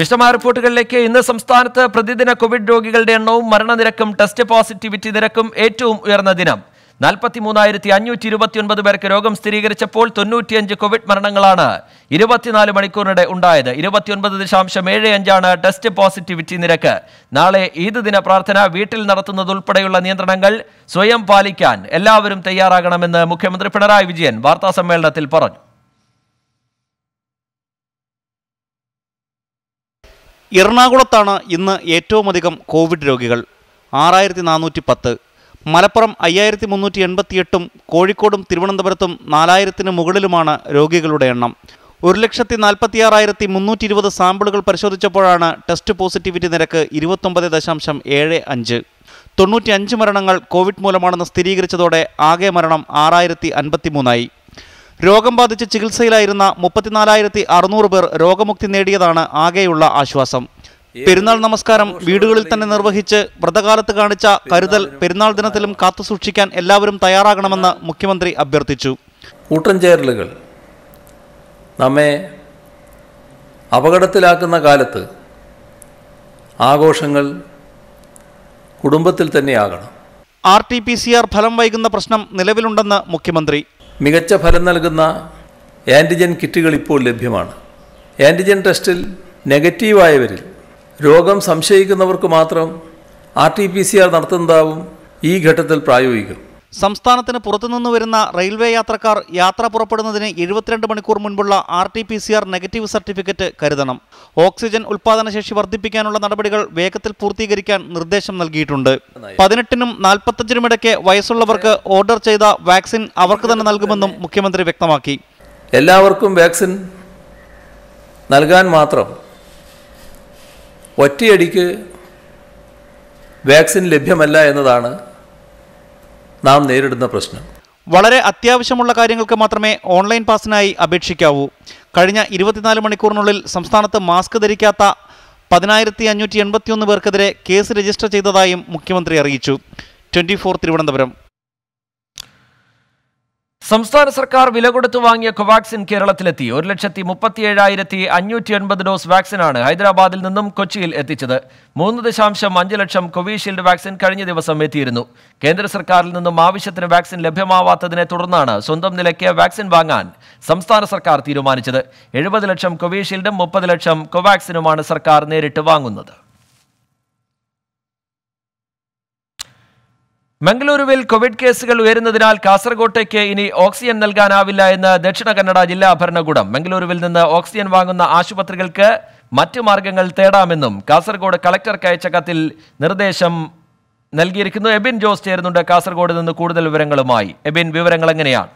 വിശദമായ റിപ്പോർട്ടുകളിലേക്ക് ഇന്ന് സംസ്ഥാനത്ത് പ്രതിദിന കോവിഡ് രോഗികളുടെ എണ്ണവും മരണനിരക്കും ടെസ്റ്റ് പോസിറ്റിവിറ്റി നിരക്കും ഏറ്റവും ഉയർന്ന ദിനം നാൽപ്പത്തി മൂന്നായിരത്തി അഞ്ഞൂറ്റി ഇരുപത്തിയൊൻപത് പേർക്ക് രോഗം സ്ഥിരീകരിച്ചപ്പോൾ തൊണ്ണൂറ്റിയഞ്ച് കോവിഡ് മരണങ്ങളാണ് ഇരുപത്തിനാല് മണിക്കൂറിനിടെ ഉണ്ടായത് ഇരുപത്തിയൊൻപത് ദശാംശം ഏഴ് അഞ്ചാണ് ടെസ്റ്റ് പോസിറ്റിവിറ്റി നിരക്ക് നാളെ ഈദ് ദിന പ്രാർത്ഥന വീട്ടിൽ നടത്തുന്നതുൾപ്പെടെയുള്ള നിയന്ത്രണങ്ങൾ സ്വയം പാലിക്കാൻ എല്ലാവരും തയ്യാറാകണമെന്ന് മുഖ്യമന്ത്രി പിണറായി വിജയൻ വാർത്താസമ്മേളനത്തിൽ പറഞ്ഞു എറണാകുളത്താണ് ഇന്ന് ഏറ്റവും അധികം കോവിഡ് രോഗികൾ ആറായിരത്തി നാനൂറ്റി പത്ത് മലപ്പുറം അയ്യായിരത്തി മുന്നൂറ്റി എൺപത്തിയെട്ടും കോഴിക്കോടും തിരുവനന്തപുരത്തും നാലായിരത്തിന് മുകളിലുമാണ് രോഗികളുടെ എണ്ണം ഒരു ലക്ഷത്തി നാൽപ്പത്തിയാറായിരത്തി മുന്നൂറ്റി ഇരുപത് സാമ്പിളുകൾ പരിശോധിച്ചപ്പോഴാണ് ടെസ്റ്റ് പോസിറ്റിവിറ്റി നിരക്ക് ഇരുപത്തൊമ്പത് ദശാംശം ഏഴ് അഞ്ച് തൊണ്ണൂറ്റി അഞ്ച് മരണങ്ങൾ കോവിഡ് മൂലമാണെന്ന് സ്ഥിരീകരിച്ചതോടെ ആകെ മരണം ആറായിരത്തി അൻപത്തിമൂന്നായി രോഗം ബാധിച്ച് ചികിത്സയിലായിരുന്ന മുപ്പത്തിനാലായിരത്തി അറുന്നൂറ് പേർ രോഗമുക്തി നേടിയതാണ് ആകെയുള്ള ആശ്വാസം പെരുന്നാൾ നമസ്കാരം വീടുകളിൽ തന്നെ നിർവഹിച്ച് വ്രതകാലത്ത് കാണിച്ച കരുതൽ പെരുന്നാൾ ദിനത്തിലും കാത്തുസൂക്ഷിക്കാൻ എല്ലാവരും തയ്യാറാകണമെന്ന് മുഖ്യമന്ത്രി അഭ്യർത്ഥിച്ചു കൂട്ടം ചേരലുകൾ നമ്മെ അപകടത്തിലാക്കുന്ന കാലത്ത് ആഘോഷങ്ങൾ കുടുംബത്തിൽ തന്നെയാകണം R T P C R ഫലം വൈകുന്ന പ്രശ്നം നിലവിലുണ്ടെന്ന് മുഖ്യമന്ത്രി മികച്ച ഫലം നൽകുന്ന ആൻറ്റിജൻ കിറ്റുകൾ ഇപ്പോൾ ലഭ്യമാണ് ആൻറ്റിജൻ ടെസ്റ്റിൽ നെഗറ്റീവായവരിൽ രോഗം സംശയിക്കുന്നവർക്ക് മാത്രം R T P C R നടത്തുന്നതാവും ഈ ഘട്ടത്തിൽ പ്രായോഗികം സംസ്ഥാനത്തിന് പുറത്തുനിന്ന് വരുന്ന റെയിൽവേ യാത്രക്കാർ യാത്ര പുറപ്പെടുന്നതിന് എഴുപത്തിരണ്ട് മണിക്കൂർ മുൻപുള്ള R T P C R negative certificate കരുതണം ഓക്സിജൻ ഉൽപ്പാദനശേഷി വർദ്ധിപ്പിക്കാനുള്ള നടപടികൾ വേഗത്തിൽ പൂർത്തീകരിക്കാൻ നിർദ്ദേശം നൽകിയിട്ടുണ്ട് പതിനെട്ടിനും നാൽപ്പത്തഞ്ചിനും ഇടയ്ക്ക് വയസ്സുള്ളവർക്ക് ഓർഡർ ചെയ്ത വാക്സിൻ അവർക്ക് തന്നെ നൽകുമെന്നും മുഖ്യമന്ത്രി വ്യക്തമാക്കി എല്ലാവർക്കും വാക്സിൻ നൽകാൻ മാത്രം ഒറ്റയടിക്ക് വാക്സിൻ ലഭ്യമല്ല എന്നതാണ് നാം നേരിടുന്ന പ്രശ്നം വളരെ അത്യാവശ്യമുള്ള കാര്യങ്ങൾക്ക് മാത്രമേ ഓൺലൈൻ പാസിനായി അപേക്ഷിക്കാവൂ കഴിഞ്ഞ ഇരുപത്തിനാല് മണിക്കൂറിനുള്ളിൽ സംസ്ഥാനത്ത് മാസ്ക് ധരിക്കാത്ത പതിനായിരത്തി അഞ്ഞൂറ്റി എൺപത്തിയൊന്ന് പേർക്കെതിരെ കേസ് രജിസ്റ്റർ ചെയ്തതായും മുഖ്യമന്ത്രി അറിയിച്ചു ട്വന്റി ഫോർ തിരുവനന്തപുരം സംസ്ഥാന സർക്കാർ വില കൊടുത്തു വാങ്ങിയ കോവാക്സിൻ കേരളത്തിലെത്തി ഒരു ലക്ഷത്തി മുപ്പത്തിയേഴായിരത്തി അഞ്ഞൂറ്റി എൺപത് ഡോസ് വാക്സിനാണ് ഹൈദരാബാദിൽ നിന്നും കൊച്ചിയിൽ എത്തിച്ചത് മൂന്ന് ദശാംശം അഞ്ച് ലക്ഷം കോവിഷീൽഡ് വാക്സിൻ കഴിഞ്ഞ ദിവസം എത്തിയിരുന്നു കേന്ദ്ര സർക്കാരിൽ നിന്നും ആവശ്യത്തിന് വാക്സിൻ ലഭ്യമാവാത്തതിനെ തുടർന്നാണ് സ്വന്തം നിലയ്ക്ക് വാക്സിൻ വാങ്ങാൻ സംസ്ഥാന സർക്കാർ തീരുമാനിച്ചത് എഴുപത് ലക്ഷം കോവിഷീൽഡും മുപ്പത് ലക്ഷം കോവാക്സിനുമാണ് സർക്കാർ നേരിട്ട് വാങ്ങുന്നത് മംഗളൂരുവിൽ കോവിഡ് കേസുകൾ ഉയരുന്നതിനാൽ കാസർകോട്ടേക്ക് ഇനി ഓക്സിജൻ നൽകാനാവില്ല എന്ന് ദക്ഷിണ കന്നഡ ജില്ലാ ഭരണകൂടം മംഗളൂരുവിൽ നിന്ന് ഓക്സിജൻ വാങ്ങുന്ന ആശുപത്രികൾക്ക് മറ്റു മാർഗങ്ങൾ തേടാമെന്നും കാസർഗോഡ് കളക്ടർക്ക് അയച്ച കത്തിൽ നിർദ്ദേശം നൽകിയിരിക്കുന്നു എബിൻ ജോസ് ചേരുന്നുണ്ട് കാസർഗോഡ് നിന്ന് കൂടുതൽ വിവരങ്ങളുമായി എബിൻ വിവരങ്ങൾ എങ്ങനെയാണ്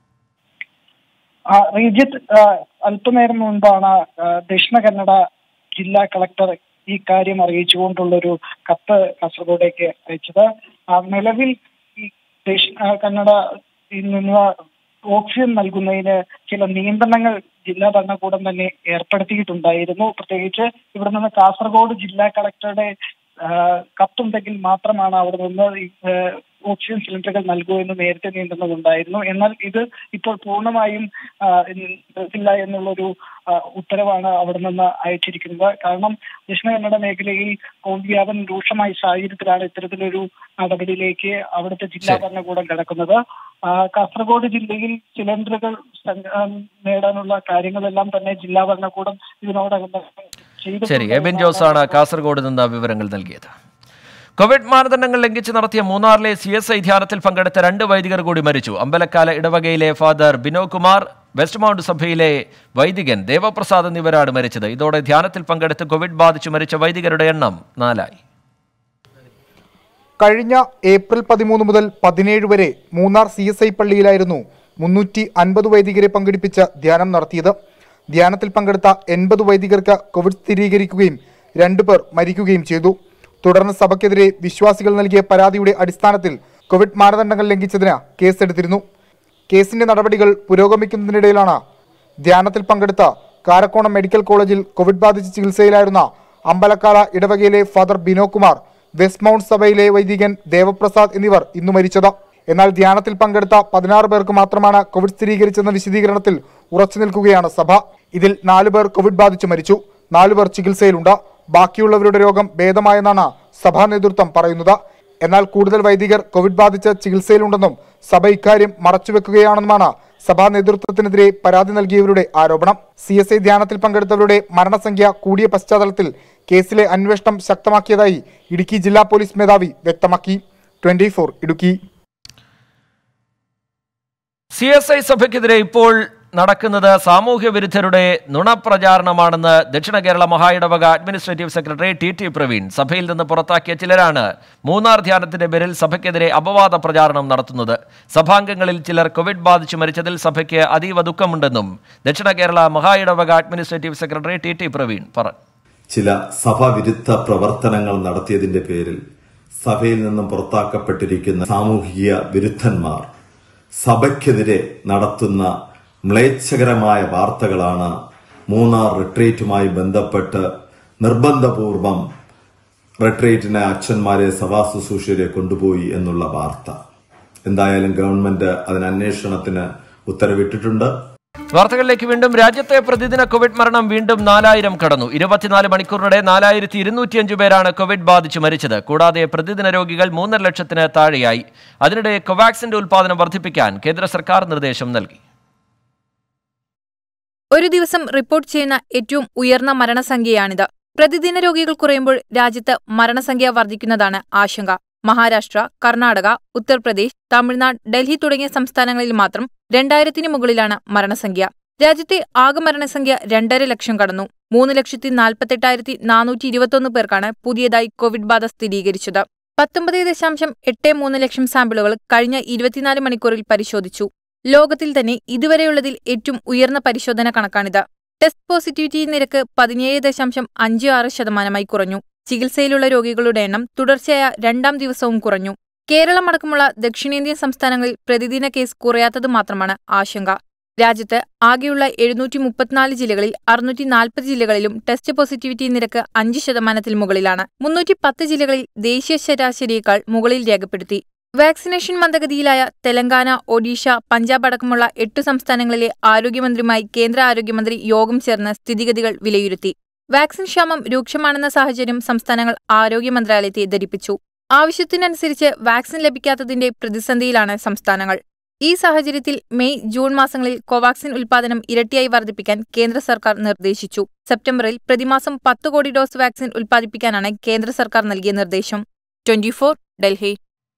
ആ, റിജിത്ത് ആ, അല്പനേരം മുൻപാണ് ആ, ദക്ഷിണ കന്നഡ ജില്ലാ കളക്ടർ ഈ കാര്യം അറിയിച്ചുകൊണ്ടുള്ളൊരു കത്ത് കാസർഗോഡേക്ക് അയച്ചത് ആ, നിലവിൽ ഈ ദക്ഷിണ കന്നഡയിൽ നിന്ന് ഓക്സിജൻ നൽകുന്നതിന് ചില നിയന്ത്രണങ്ങൾ ജില്ലാ ഭരണകൂടം തന്നെ ഏർപ്പെടുത്തിയിട്ടുണ്ടായിരുന്നു പ്രത്യേകിച്ച് ഇവിടെ നിന്ന് കാസർഗോഡ് ജില്ലാ കളക്ടറുടെ ആ, കത്തുണ്ടെങ്കിൽ മാത്രമാണ് അവിടെ നിന്ന് ഈ, ആ, ഓക്സിജൻ സിലിണ്ടറുകൾ നൽകൂ എന്ന് നേരത്തെ നിയന്ത്രണം ഉണ്ടായിരുന്നു എന്നാൽ ഇത് ഇപ്പോൾ പൂർണ്ണമായും ആ, ഇല്ല എന്നുള്ളൊരു ആ, ഉത്തരവാണ് അവിടെ നിന്ന് അയച്ചിരിക്കുന്നത് കാരണം ദക്ഷിണ കന്നഡ മേഖലയിൽ കോവിഡ് വ്യാപനം രൂക്ഷമായ സാഹചര്യത്തിലാണ് ഇത്തരത്തിലൊരു നടപടിയിലേക്ക് അവിടുത്തെ ജില്ലാ ശരി. ഭരണകൂടം കിടക്കുന്നത് ആ, കാസർഗോഡ് ജില്ലയിൽ സിലിണ്ടറുകൾ സംഘ- ആ, നേടാനുള്ള കാര്യങ്ങളെല്ലാം തന്നെ ജില്ലാ ഭരണകൂടം ഇതിനോടകം തന്നെ ചെയ്തിട്ടുണ്ട് ശരി എബിൻ എന്നാണ് ജോസാണ് കാസർഗോഡ് നിന്ന് വിവരങ്ങൾ നൽകിയത് കോവിഡ് മാനദണ്ഡങ്ങൾ ലംഘിച്ച് നടത്തിയ മൂന്നാറിലെ സി എസ് ഐ ധ്യാനത്തിൽ പങ്കെടുത്ത രണ്ട് വൈദികർ കൂടി മരിച്ചു അമ്പലക്കാല ഇടവകയിലെ father Bino Kumar West Mount സഭയിലെ വൈദികൻ ദേവപ്രസാദ് എന്നിവരാണ് മരിച്ചത് ഇതോടെ ധ്യാനത്തിൽ പങ്കെടുത്ത് കോവിഡ് ബാധിച്ചു മരിച്ച വൈദികരുടെ എണ്ണം നാലായി കഴിഞ്ഞ ഏപ്രിൽ പതിമൂന്ന് മുതൽ പതിനേഴ് വരെ മൂന്നാർ സി എസ് ഐ പള്ളിയിലായിരുന്നു മുന്നൂറ്റി അൻപത് വൈദികരെ പങ്കെടുപ്പിച്ച് ധ്യാനം നടത്തിയത് ധ്യാനത്തിൽ പങ്കെടുത്ത എൺപത് വൈദികർക്ക് കോവിഡ് സ്ഥിരീകരിക്കുകയും രണ്ടുപേർ മരിക്കുകയും ചെയ്തു തുടർന്ന് സഭയ്ക്കെതിരെ വിശ്വാസികൾ നൽകിയ പരാതിയുടെ അടിസ്ഥാനത്തിൽ കോവിഡ് മാനദണ്ഡങ്ങൾ ലംഘിച്ചതിന് കേസെടുത്തിരുന്നു കേസിന്റെ നടപടികൾ പുരോഗമിക്കുന്നതിനിടയിലാണ് ധ്യാനത്തിൽ പങ്കെടുത്ത കാരക്കോണം മെഡിക്കൽ കോളേജിൽ കോവിഡ് ബാധിച്ച് ചികിത്സയിലായിരുന്ന അമ്പലക്കാല ഇടവകയിലെ father Bino Kumar West Mount സഭയിലെ വൈദികൻ ദേവപ്രസാദ് എന്നിവർ ഇന്നു മരിച്ചത് എന്നാൽ ധ്യാനത്തിൽ പങ്കെടുത്ത പതിനാറ് പേർക്ക് മാത്രമാണ് കോവിഡ് സ്ഥിരീകരിച്ചെന്ന വിശദീകരണത്തിൽ ഉറച്ചു നിൽക്കുകയാണ് സഭ ഇതിൽ നാലു പേർ കോവിഡ് ബാധിച്ചു മരിച്ചു നാലുപേർ ചികിത്സയിലുണ്ട് ബാക്കിയുള്ളവരുടെ രോഗം ഭേദമായെന്നാണ് സഭാ നേതൃത്വം പറയുന്നത് എന്നാൽ കൂടുതൽ വൈദികർ കോവിഡ് ബാധിച്ച് ചികിത്സയിലുണ്ടെന്നും സഭ ഇക്കാര്യം മറച്ചുവെക്കുകയാണെന്നുമാണ് സഭാ നേതൃത്വത്തിനെതിരെ പരാതി നൽകിയവരുടെ ആരോപണം സി എസ് ഐ ധ്യാനത്തിൽ പങ്കെടുത്തവരുടെ മരണസംഖ്യ കൂടിയ പശ്ചാത്തലത്തിൽ കേസിലെ അന്വേഷണം ശക്തമാക്കിയതായി ഇടുക്കി ജില്ലാ പോലീസ് മേധാവി വ്യക്തമാക്കി twenty Idukki C S I സഭയ്ക്കെതിരെ ഇപ്പോൾ നടക്കുന്നത് സാമൂഹ്യ വിരുദ്ധരുടെ നുണപ്രചാരണമാണെന്ന് ദക്ഷിണ കേരള മഹായിടവക administrative secretary T T Praveen സഭയിൽ നിന്ന് പുറത്താക്കിയ ചിലരാണ് മൂന്നാർ ധ്യാനത്തിന്റെ പേരിൽ സഭയ്ക്കെതിരെ അപവാദ പ്രചാരണം നടത്തുന്നത് സഭാംഗങ്ങളിൽ ചിലർ കോവിഡ് ബാധിച്ച് മരിച്ചതിൽ സഭയ്ക്ക് അതീവ ദുഃഖമുണ്ടെന്നും ദക്ഷിണ കേരള മഹായിടവക administrative secretary T T Praveen പറഞ്ഞു ചില സഭാവിരുദ്ധ പ്രവർത്തനങ്ങൾ നടത്തിയതിന്റെ പേരിൽ സഭയിൽ നിന്നും പുറത്താക്കപ്പെട്ടിരിക്കുന്ന സാമൂഹിക വിരുദ്ധന്മാർ സഭയ്ക്കെതിരെ നടത്തുന്ന മ്ലേച്ഛകരമായ വാർത്തകളാണ് മൂന്നാർ റിട്രീറ്റുമായി ബന്ധപ്പെട്ട് നിർബന്ധപൂർവം റിട്രീറ്റിന് അച്ഛന്മാരെ സഭാ ശുശ്രൂഷരെ കൊണ്ടുപോയി എന്നുള്ള വാർത്ത എന്തായാലും ഗവൺമെന്റ് അതിന് അന്വേഷണത്തിന് ഉത്തരവിട്ടിട്ടുണ്ട് വാർത്തകളിലേക്ക് വീണ്ടും രാജ്യത്തെ പ്രതിദിന കോവിഡ് മരണം വീണ്ടും നാലായിരം കടന്നു ഇരുപത്തിനാല് മണിക്കൂറിനിടെ നാലായിരത്തി ഇരുന്നൂറ്റിയഞ്ച് പേരാണ് കോവിഡ് ബാധിച്ച് മരിച്ചത് കൂടാതെ പ്രതിദിന രോഗികൾ മൂന്നര ലക്ഷത്തിന് താഴെയായി അതിനിടെ കോവാക്സിന്റെ ഉൽപാദനം വർദ്ധിപ്പിക്കാൻ കേന്ദ്ര സർക്കാർ നിർദ്ദേശം നൽകി ഒരു ദിവസം റിപ്പോർട്ട് ചെയ്യുന്ന ഏറ്റവും ഉയർന്ന മരണസംഖ്യയാണിത് പ്രതിദിന രോഗികൾ കുറയുമ്പോൾ രാജ്യത്ത് മരണസംഖ്യ വർദ്ധിക്കുന്നതാണ് ആശങ്ക മഹാരാഷ്ട്ര കർണാടക ഉത്തർപ്രദേശ് തമിഴ്നാട് ഡൽഹി തുടങ്ങിയ സംസ്ഥാനങ്ങളിൽ മാത്രം രണ്ടായിരത്തിന് മുകളിലാണ് മരണസംഖ്യ രാജ്യത്തെ ആകെ മരണസംഖ്യ രണ്ടര ലക്ഷം കടന്നു മൂന്ന് ലക്ഷത്തി നാൽപ്പത്തെട്ടായിരത്തി നാനൂറ്റി ഇരുപത്തൊന്ന് പേർക്കാണ് പുതിയതായി കോവിഡ് ബാധ സ്ഥിരീകരിച്ചത് പത്തൊമ്പത് ദശാംശം എട്ട് മൂന്ന് ലക്ഷം സാമ്പിളുകൾ കഴിഞ്ഞ ഇരുപത്തിനാല് മണിക്കൂറിൽ പരിശോധിച്ചു ലോകത്തിൽ തന്നെ ഇതുവരെയുള്ളതിൽ ഏറ്റവും ഉയർന്ന പരിശോധന കണക്കാണിത് ടെസ്റ്റ് പോസിറ്റിവിറ്റി നിരക്ക് പതിനേഴ് ദശാംശം അഞ്ച് ആറ് ശതമാനമായി കുറഞ്ഞു ചികിത്സയിലുള്ള രോഗികളുടെ എണ്ണം തുടർച്ചയായ രണ്ടാം ദിവസവും കുറഞ്ഞു കേരളമടക്കമുള്ള ദക്ഷിണേന്ത്യൻ സംസ്ഥാനങ്ങളിൽ പ്രതിദിന കേസ് കുറയാത്തത് മാത്രമാണ് ആശങ്ക രാജ്യത്ത് ആകെയുള്ള എഴുന്നൂറ്റി മുപ്പത്തിനാല് ജില്ലകളിൽ അറുന്നൂറ്റി നാൽപ്പത് ജില്ലകളിലും ടെസ്റ്റ് പോസിറ്റിവിറ്റി നിരക്ക് അഞ്ച് ശതമാനത്തിൽ മുകളിലാണ് മുന്നൂറ്റി പത്ത് ജില്ലകളിൽ ദേശീയ ശരാശരിയേക്കാൾ മുകളിൽ രേഖപ്പെടുത്തി വാക്സിനേഷൻ മന്ദഗതിയിലായ തെലങ്കാന ഒഡീഷ പഞ്ചാബ് അടക്കമുള്ള എട്ട് സംസ്ഥാനങ്ങളിലെ ആരോഗ്യമന്ത്രിയുമായി കേന്ദ്ര ആരോഗ്യമന്ത്രി യോഗം ചേർന്ന് സ്ഥിതിഗതികൾ വിലയിരുത്തി വാക്സിൻ ക്ഷാമം രൂക്ഷമാണെന്ന സാഹചര്യം സംസ്ഥാനങ്ങൾ ആരോഗ്യ മന്ത്രാലയത്തെ ധരിപ്പിച്ചു ആവശ്യത്തിനനുസരിച്ച് വാക്സിൻ ലഭിക്കാത്തതിന്റെ പ്രതിസന്ധിയിലാണ് സംസ്ഥാനങ്ങൾ ഈ സാഹചര്യത്തിൽ മെയ് ജൂൺ മാസങ്ങളിൽ കോവാക്സിൻ ഉൽപാദനം ഇരട്ടിയായി വർദ്ധിപ്പിക്കാൻ കേന്ദ്ര സർക്കാർ നിർദ്ദേശിച്ചു സെപ്റ്റംബറിൽ പ്രതിമാസം പത്ത് കോടി ഡോസ് വാക്സിൻ ഉൽപ്പാദിപ്പിക്കാനാണ് കേന്ദ്ര സർക്കാർ നൽകിയ നിർദ്ദേശം ട്വന്റി ഡൽഹി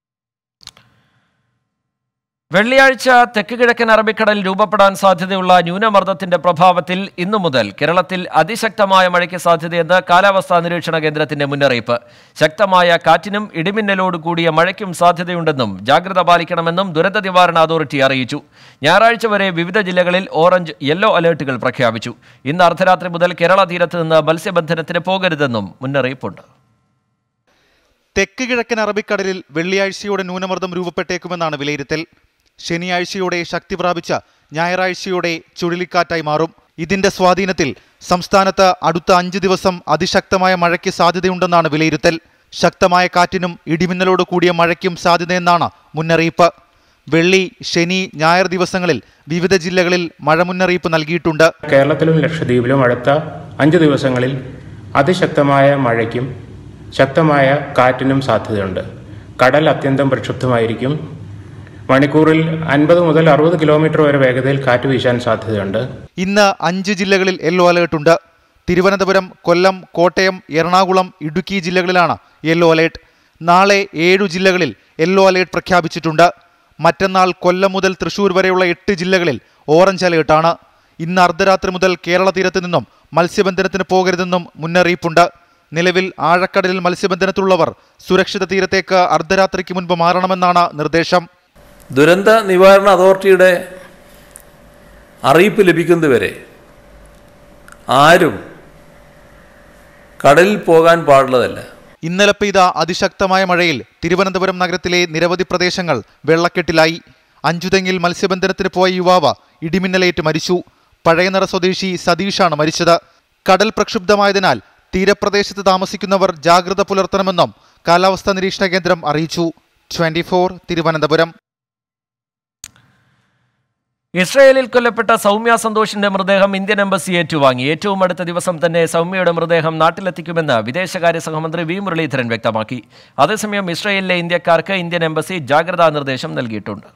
വെള്ളിയാഴ്ച തെക്ക് കിഴക്കൻ അറബിക്കടലിൽ രൂപപ്പെടാൻ സാധ്യതയുള്ള ന്യൂനമർദ്ദത്തിന്റെ പ്രഭാവത്തിൽ ഇന്നു മുതൽ കേരളത്തിൽ അതിശക്തമായ മഴയ്ക്ക് സാധ്യതയെന്ന് കാലാവസ്ഥാ നിരീക്ഷണ കേന്ദ്രത്തിന്റെ മുന്നറിയിപ്പ് ശക്തമായ കാറ്റിനും ഇടിമിന്നലോട് കൂടിയ മഴയ്ക്കും സാധ്യതയുണ്ടെന്നും ജാഗ്രത പാലിക്കണമെന്നും ദുരന്ത നിവാരണ അതോറിറ്റി അറിയിച്ചു ഞായറാഴ്ച വരെ വിവിധ ജില്ലകളിൽ ഓറഞ്ച് യെല്ലോ അലേർട്ടുകൾ പ്രഖ്യാപിച്ചു ഇന്ന് അർദ്ധരാത്രി മുതൽ കേരള തീരത്ത് നിന്ന് മത്സ്യബന്ധനത്തിന് പോകരുതെന്നും മുന്നറിയിപ്പുണ്ട് തെക്ക് കിഴക്കൻ അറബിക്കടലിൽ വെള്ളിയാഴ്ചയോടെ ന്യൂനമർദ്ദം രൂപപ്പെട്ടേക്കുമെന്നാണ് വിലയിരുത്തൽ ശനിയാഴ്ചയോടെ ശക്തി പ്രാപിച്ച ഞായറാഴ്ചയോടെ ചുഴലിക്കാറ്റായി മാറും ഇതിന്റെ സ്വാധീനത്തിൽ സംസ്ഥാനത്ത് അടുത്ത അഞ്ച് ദിവസം അതിശക്തമായ മഴയ്ക്ക് സാധ്യതയുണ്ടെന്നാണ് വിലയിരുത്തൽ ശക്തമായ കാറ്റിനും ഇടിമിന്നലോട് കൂടിയ മഴയ്ക്കും സാധ്യതയെന്നാണ് മുന്നറിയിപ്പ് വെള്ളി ശനി ഞായർ ദിവസങ്ങളിൽ വിവിധ ജില്ലകളിൽ മഴ മുന്നറിയിപ്പ് നൽകിയിട്ടുണ്ട് കേരളത്തിലും ലക്ഷദ്വീപിലും അടുത്ത അഞ്ച് ദിവസങ്ങളിൽ അതിശക്തമായ മഴയ്ക്കും ശക്തമായ കാറ്റിനും സാധ്യതയുണ്ട് കടൽ അത്യന്തം പ്രക്ഷുബ്ധമായിരിക്കും മണിക്കൂറിൽ അൻപത് മുതൽ അറുപത് കിലോമീറ്റർ വരെ വേഗതയിൽ കാറ്റ് വീശാൻ സാധ്യതയുണ്ട് ഇന്ന് അഞ്ച് ജില്ലകളിൽ യെല്ലോ അലേർട്ടുണ്ട് തിരുവനന്തപുരം കൊല്ലം കോട്ടയം എറണാകുളം ഇടുക്കി ജില്ലകളിലാണ് യെല്ലോ അലേർട്ട് നാളെ ഏഴു ജില്ലകളിൽ യെല്ലോ അലേർട്ട് പ്രഖ്യാപിച്ചിട്ടുണ്ട് മറ്റന്നാൾ കൊല്ലം മുതൽ തൃശൂർ വരെയുള്ള എട്ട് ജില്ലകളിൽ ഓറഞ്ച് അലേർട്ടാണ് ഇന്ന് അർദ്ധരാത്രി മുതൽ കേരള തീരത്ത് നിന്നും മത്സ്യബന്ധനത്തിന് പോകരുതെന്നും മുന്നറിയിപ്പുണ്ട് നിലവിൽ ആഴക്കടലിൽ മത്സ്യബന്ധനത്തിലുള്ളവർ സുരക്ഷിത തീരത്തേക്ക് അർദ്ധരാത്രിക്ക് മുൻപ് മാറണമെന്നാണ് നിർദ്ദേശം ദുരന്ത നിവാരണ അതോറിറ്റിയുടെ അറിയിപ്പ് ലഭിക്കുന്നതുവരെ ആരും കടലിൽ പോകാൻ പാടുള്ളതല്ല ഇന്നലെ പെയ്ത അതിശക്തമായ മഴയിൽ തിരുവനന്തപുരം നഗരത്തിലെ നിരവധി പ്രദേശങ്ങൾ വെള്ളക്കെട്ടിലായി അഞ്ചുതെങ്ങിൽ മത്സ്യബന്ധനത്തിന് പോയ യുവാവ് ഇടിമിന്നലേറ്റ് മരിച്ചു പഴയനട സ്വദേശി സതീഷാണ് മരിച്ചത് കടൽ പ്രക്ഷുബ്ധമായതിനാൽ തീരപ്രദേശത്ത് താമസിക്കുന്നവർ ജാഗ്രത പുലർത്തണമെന്നും കാലാവസ്ഥാ നിരീക്ഷണ കേന്ദ്രം അറിയിച്ചു ട്വന്റി തിരുവനന്തപുരം ഇസ്രയേലിൽ കൊല്ലപ്പെട്ട സൗമ്യ സന്തോഷിന്റെ മൃതദേഹം ഇന്ത്യൻ എംബസി ഏറ്റുവാങ്ങി ഏറ്റവും അടുത്ത ദിവസം തന്നെ സൗമ്യയുടെ മൃതദേഹം നാട്ടിലെത്തിക്കുമെന്ന് വിദേശകാര്യ സഹമന്ത്രി വി മുരളീധരൻ വ്യക്തമാക്കി അതേസമയം ഇസ്രയേലിലെ ഇന്ത്യക്കാർക്ക് ഇന്ത്യൻ എംബസി ജാഗ്രതാ നിർദ്ദേശം നൽകിയിട്ടുണ്ട്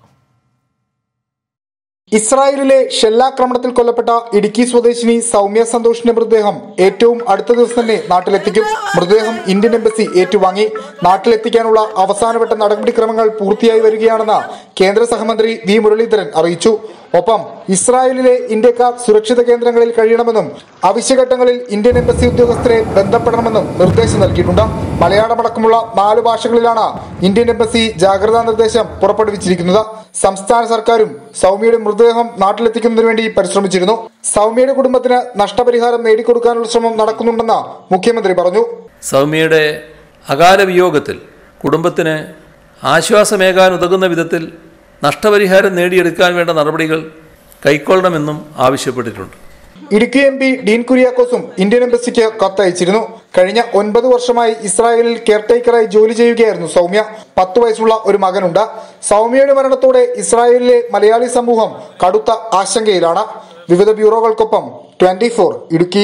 ഇസ്രായേലിലെ ഷെല്ലാക്രമണത്തിൽ കൊല്ലപ്പെട്ട ഇടുക്കി സ്വദേശിനി സൗമ്യ സന്തോഷിന്റെ മൃതദേഹം ഏറ്റവും അടുത്ത ദിവസം തന്നെ നാട്ടിലെത്തിക്കും മൃതദേഹം ഇന്ത്യൻ എംബസി ഏറ്റുവാങ്ങി നാട്ടിലെത്തിക്കാനുള്ള അവസാനവട്ട നടപടിക്രമങ്ങൾ പൂർത്തിയായി വരികയാണെന്ന് കേന്ദ്ര സഹമന്ത്രി വി മുരളീധരൻ അറിയിച്ചു ഒപ്പം ഇസ്രായേലിലെ ഇന്ത്യക്കാർ സുരക്ഷിത കേന്ദ്രങ്ങളിൽ കഴിയണമെന്നും അവശ്യഘട്ടങ്ങളിൽ ഇന്ത്യൻ എംബസി ഉദ്യോഗസ്ഥരെ ബന്ധപ്പെടണമെന്നും നിർദ്ദേശം നൽകിയിട്ടുണ്ട് മലയാളമടക്കമുള്ള നാല് ഭാഷകളിലാണ് ഇന്ത്യൻ എംബസി ജാഗ്രതാ നിർദ്ദേശം പുറപ്പെടുവിച്ചിരിക്കുന്നത് സംസ്ഥാന സർക്കാരും സൗമ്യയുടെ മൃതദേഹം നാട്ടിലെത്തിക്കുന്നതിന് വേണ്ടി പരിശ്രമിച്ചിരുന്നു സൗമ്യയുടെ കുടുംബത്തിന് നഷ്ടപരിഹാരം നേടിക്കൊടുക്കാനുള്ള ശ്രമം നടക്കുന്നുണ്ടെന്ന് മുഖ്യമന്ത്രി പറഞ്ഞു സൗമ്യയുടെ അകാല വിയോഗത്തിൽ കുടുംബത്തിന് ആശ്വാസമേകാൻ ഉതകുന്ന വിധത്തിൽ നഷ്ടപരിഹാരം നേടിയെടുക്കാൻ വേണ്ട നടപടികൾ കൈക്കൊള്ളണമെന്നും ആവശ്യപ്പെട്ടിട്ടുണ്ട് ഇടുക്കി എം പി ഡീൻ കുര്യാക്കോസും ഇന്ത്യൻ എംബസിക്ക് കത്തയച്ചിരുന്നു കഴിഞ്ഞ ഒൻപത് വർഷമായി ഇസ്രായേലിൽ കെയർടേക്കറായി ജോലി ചെയ്യുകയായിരുന്നു സൗമ്യ പത്ത് വയസ്സുള്ള ഒരു മകനുണ്ട് സൗമ്യയുടെ മരണത്തോടെ ഇസ്രായേലിലെ മലയാളി സമൂഹം കടുത്ത ആശങ്കയിലാണ് വിവിധ ബ്യൂറോകൾക്കൊപ്പം ട്വന്റി ഇടുക്കി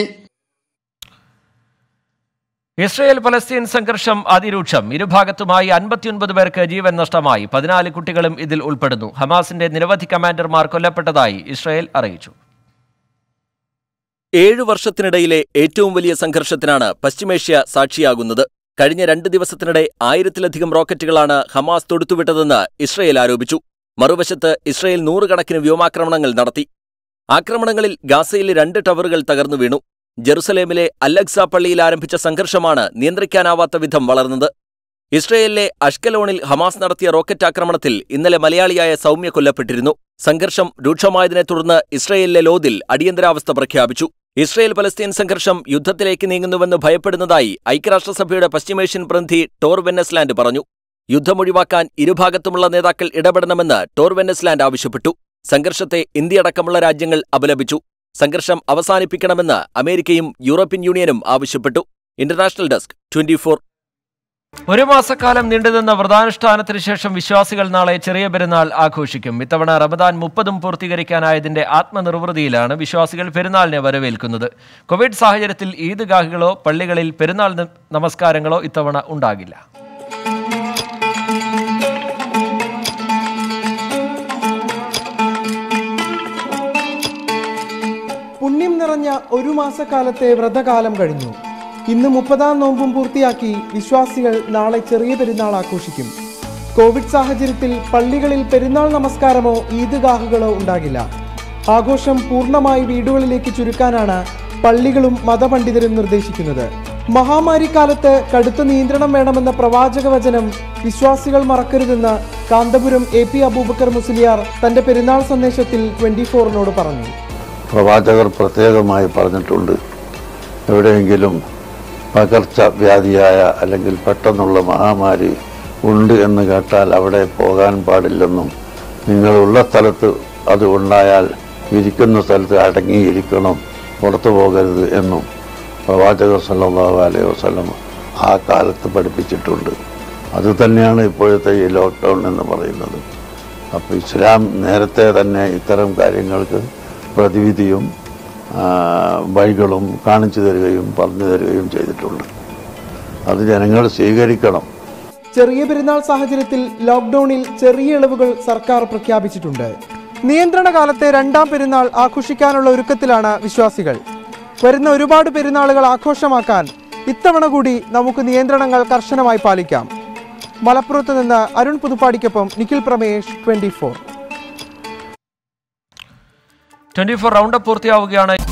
ഇസ്രയേൽ പലസ്തീൻ സംഘർഷം അതിരൂക്ഷം ഇരുഭാഗത്തുമായി അൻപത്തിയൊൻപത് പേർക്ക് ജീവൻ നഷ്ടമായി പതിനാല് കുട്ടികളും ഇതിൽ ഉൾപ്പെടുന്നു ഹമാസിന്റെ നിരവധി കമാൻഡർമാർ കൊല്ലപ്പെട്ടതായി ഇസ്രയേൽ അറിയിച്ചു ഏഴു വർഷത്തിനിടയിലെ ഏറ്റവും വലിയ സംഘർഷത്തിനാണ് പശ്ചിമേഷ്യ സാക്ഷിയാകുന്നത് കഴിഞ്ഞ രണ്ട് ദിവസത്തിനിടെ ആയിരത്തിലധികം റോക്കറ്റുകളാണ് ഹമാസ് തൊടുത്തുവിട്ടതെന്ന് ഇസ്രയേൽ ആരോപിച്ചു മറുവശത്ത് ഇസ്രയേൽ നൂറുകണക്കിന് വ്യോമാക്രമണങ്ങൾ നടത്തി ആക്രമണങ്ങളിൽ ഗാസയിലെ രണ്ട് ടവറുകൾ തകർന്നു വീണു ജെറുസലേമിലെ അല്ലക്സ പള്ളിയിൽ ആരംഭിച്ച സംഘർഷമാണ് നിയന്ത്രിക്കാനാവാത്ത വിധം വളർന്നത് ഇസ്രയേലിലെ അഷ്കലോണിൽ ഹമാസ് നടത്തിയ റോക്കറ്റ് ആക്രമണത്തിൽ ഇന്നലെ മലയാളിയായ സൗമ്യ കൊല്ലപ്പെട്ടിരുന്നു സംഘർഷം രൂക്ഷമായതിനെ തുടർന്ന് ഇസ്രയേലിലെ ലോദിൽ അടിയന്തരാവസ്ഥ പ്രഖ്യാപിച്ചു ഇസ്രയേൽ പലസ്തീൻ സംഘർഷം യുദ്ധത്തിലേക്ക് നീങ്ങുന്നുവെന്ന് ഭയപ്പെടുന്നതായി ഐക്യരാഷ്ട്രസഭയുടെ പശ്ചിമേഷ്യൻ പ്രതിനിധി ടോർ വെന്നസ്ലാൻഡ് പറഞ്ഞു യുദ്ധം ഒഴിവാക്കാൻ ഇരുഭാഗത്തുമുള്ള നേതാക്കൾ ഇടപെടണമെന്ന് ടോർ വെന്നസ്ലാൻഡ് ആവശ്യപ്പെട്ടു സംഘർഷത്തെ ഇന്ത്യയടക്കമുള്ള രാജ്യങ്ങൾ അപലപിച്ചു സംഘർഷം അവസാനിപ്പിക്കണമെന്ന് അമേരിക്കയും യൂറോപ്യൻ യൂണിയനും ആവശ്യപ്പെട്ടു ഇന്റർനാഷണൽ ഡെസ്ക് ട്വന്റി ഒരു മാസക്കാലം നീണ്ടുനിന്ന വ്രതാനുഷ്ഠാനത്തിന് ശേഷം വിശ്വാസികൾ നാളെ ചെറിയ പെരുന്നാൾ ആഘോഷിക്കും ഇത്തവണ റമദാൻ മുപ്പതും പൂർത്തീകരിക്കാനായതിന്റെ ആത്മനിർവൃതിയിലാണ് വിശ്വാസികൾ പെരുന്നാളിനെ വരവേൽക്കുന്നത് കോവിഡ് സാഹചര്യത്തിൽ ഈദ്ഗാഹുകളോ പള്ളികളിൽ പെരുന്നാൾ ന- നമസ്കാരങ്ങളോ ഇത്തവണ ഉണ്ടാകില്ല പുണ്യം നിറഞ്ഞ ഒരു മാസക്കാലത്തെ വ്രതകാലം കഴിഞ്ഞു ഇന്ന് മുപ്പതാം നോമ്പും പൂർത്തിയാക്കി വിശ്വാസികൾ നാളെ ചെറിയ പെരുന്നാൾ ആഘോഷിക്കും കോവിഡ് സാഹചര്യത്തിൽ പള്ളികളിൽ പെരുന്നാൾ നമസ്കാരമോ ഈദ്ഗാഹുകളോ ഉണ്ടാകില്ല ആഘോഷം പൂർണ്ണമായി വീടുകളിലേക്ക് ചുരുക്കാനാണ് പള്ളികളും മതപണ്ഡിതരും നിർദ്ദേശിക്കുന്നത് മഹാമാരി കാലത്ത് കടുത്ത നിയന്ത്രണം വേണമെന്ന പ്രവാചക വചനം വിശ്വാസികൾ മറക്കരുതെന്ന് കാന്തപുരം എ പി അബൂബക്കർ മുസ്ലിയാർ തന്റെ പെരുന്നാൾ സന്ദേശത്തിൽ ട്വന്റി ഫോറിനോട് പറഞ്ഞു പ്രവാചകർ പ്രത്യേകമായി പറഞ്ഞിട്ടുണ്ട് എവിടെയെങ്കിലും പകർച്ച വ്യാധിയായ അല്ലെങ്കിൽ പെട്ടെന്നുള്ള മഹാമാരി ഉണ്ട് എന്ന് കേട്ടാൽ അവിടെ പോകാൻ പാടില്ലെന്നും നിങ്ങളുള്ള സ്ഥലത്ത് അത് ഉണ്ടായാൽ ഇരിക്കുന്ന സ്ഥലത്ത് അടങ്ങിയിരിക്കണം പുറത്തു പോകരുത് എന്നും പ്രവാചകർ സല്ലല്ലാഹു അലൈഹി വസല്ലം ആ കാലത്ത് പഠിപ്പിച്ചിട്ടുണ്ട് അത് തന്നെയാണ് ഇപ്പോഴത്തെ ഈ ലോക്ക്ഡൗൺ എന്ന് പറയുന്നത് അപ്പോൾ ഇസ്ലാം നേരത്തെ തന്നെ ഇത്തരം കാര്യങ്ങൾക്ക് പ്രതിവിധിയും ആ, വഴികളും കാണിച്ചു തരികയും പറഞ്ഞു തരികയും ചെയ്തിട്ടുണ്ട് അത് ജനങ്ങൾ സ്വീകരിക്കണം ചെറിയ പെരുന്നാൾ സാഹചര്യത്തിൽ ലോക്ക്ഡൌണിൽ ചെറിയ ഇളവുകൾ സർക്കാർ പ്രഖ്യാപിച്ചിട്ടുണ്ട് നിയന്ത്രണ കാലത്തെ രണ്ടാം പെരുന്നാൾ ആഘോഷിക്കാനുള്ള ഒരുക്കത്തിലാണ് വിശ്വാസികൾ വരുന്ന ഒരുപാട് പെരുന്നാളുകൾ ആഘോഷമാക്കാൻ ഇത്തവണ കൂടി നമുക്ക് നിയന്ത്രണങ്ങൾ കർശനമായി പാലിക്കാം മലപ്പുറത്ത് നിന്ന് അരുൺ പുതുപ്പാടിക്കൊപ്പം Nikhil Pramesh twenty four twenty four roundup പൂർത്തിയാവുകയാണ്